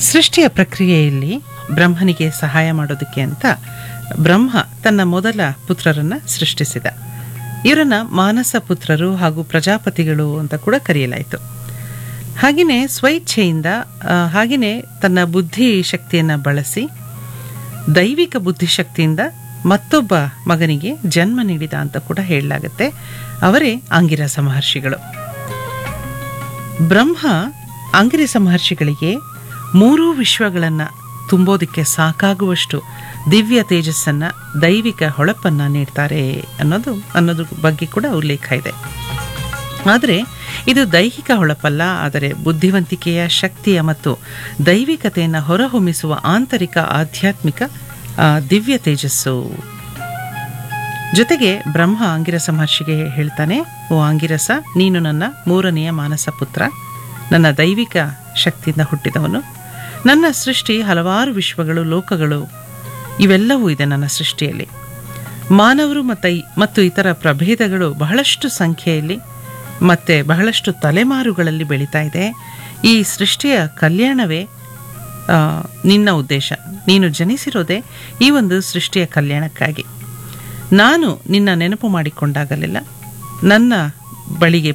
ಸೃಷ್ಟಿಯ ಪ್ರಕ್ರಿಯೆಯಲ್ಲಿ ಬ್ರಹ್ಮನಿಗೆ ಸಹಾಯ ಮಾಡೋದಕ್ಕೆ ಅಂತ ಬ್ರಹ್ಮ ತನ್ನ ಮೊದಲ ಪುತ್ರರನ್ನ ಸೃಷ್ಟಿಸಿದ ಇವರನ್ನ ಮಾನಸ ಪುತ್ರರು ಹಾಗೂ ಪ್ರಜಾಪತಿಗಳು ಅಂತ ಕೂಡ ಕರೆಯಲಾಯಿತು ಹಾಗೆಯೇ ಸ್ವಇಚ್ಛೆಯಿಂದ ಆ, ಹಾಗೆಯೇ ತನ್ನ ಬುದ್ಧಿ ಶಕ್ತಿಯನ್ನು ಬಳಸಿ ದೈವಿಕ ಬುದ್ಧಿಶಕ್ತಿಯಿಂದ ಮತ್ತೊಬ್ಬ ಮಗನಿಗೆ ಜನ್ಮ ನೀಡಿದ ಅಂತ ಕೂಡ ಹೇಳಲಾಗುತ್ತೆ ಅವರೇ ಅಂಗಿರಸ ಮಹರ್ಷಿಗಳು ಬ್ರಹ್ಮ ಅಂಗಿರಸ ಮಹರ್ಷಿಗಳಿಗೆ ಮೂರೂ ವಿಶ್ವಗಳನ್ನು ತುಂಬೋದಕ್ಕೆ ಸಾಕಾಗುವಷ್ಟು ದಿವ್ಯ ತೇಜಸ್ಸನ್ನ ದೈವಿಕ ಹೊಳಪನ್ನ ನೀಡ್ತಾರೆ ಅನ್ನೋದು ಅನ್ನೋದ್ರ ಬಗ್ಗೆ ಕೂಡ ಉಲ್ಲೇಖ ಇದೆ ಆದರೆ ಇದು ದೈಹಿಕ ಹೊಳಪಲ್ಲ ಆದರೆ ಬುದ್ಧಿವಂತಿಕೆಯ ಶಕ್ತಿಯ ಮತ್ತು ದೈವಿಕತೆಯನ್ನು ಹೊರಹೊಮ್ಮಿಸುವ ಆಂತರಿಕ ಆಧ್ಯಾತ್ಮಿಕ ಆ, ದಿವ್ಯ ತೇಜಸ್ಸು ಜೊತೆಗೆ ಬ್ರಹ್ಮ ಅಂಗಿರಸ ಮಹರ್ಷಿಗೆ ಹೇಳ್ತಾನೆ ಓ ಅಂಗಿರಸ ನೀನು ನನ್ನ ಮೂರನೆಯ ಮಾನಸ ಪುತ್ರ ನನ್ನ ದೈವಿಕ ಶಕ್ತಿಯಿಂದ ಹುಟ್ಟಿದವನು ನನ್ನ ಸೃಷ್ಟಿ ಹಲವಾರು ವಿಶ್ವಗಳು ಲೋಕಗಳು ಇವೆಲ್ಲವೂ ಇದೆ ನನ್ನ ಸೃಷ್ಟಿಯಲ್ಲಿ ಮಾನವರು ಮತ್ತು ಮತ್ತು ಇತರ ಪ್ರಭೇದಗಳು ಬಹಳಷ್ಟು ಸಂಖ್ಯೆಯಲ್ಲಿ ಮತ್ತೆ ಬಹಳಷ್ಟು ತಲೆಮಾರುಗಳಲ್ಲಿ ಬೆಳೀತಾ ಇದೆ ಈ ಸೃಷ್ಟಿಯ ಕಲ್ಯಾಣವೇ ಆ, ನಿನ್ನ ಉದ್ದೇಶ ನೀನು ಜನಿಸಿರೋದೇ ಈ ಒಂದು ಸೃಷ್ಟಿಯ ಕಲ್ಯಾಣಕ್ಕಾಗಿ ನಾನು ನಿನ್ನ ನೆನಪು ಮಾಡಿಕೊಂಡಾಗಲೆಲ್ಲ ನನ್ನ ಬಳಿಗೆ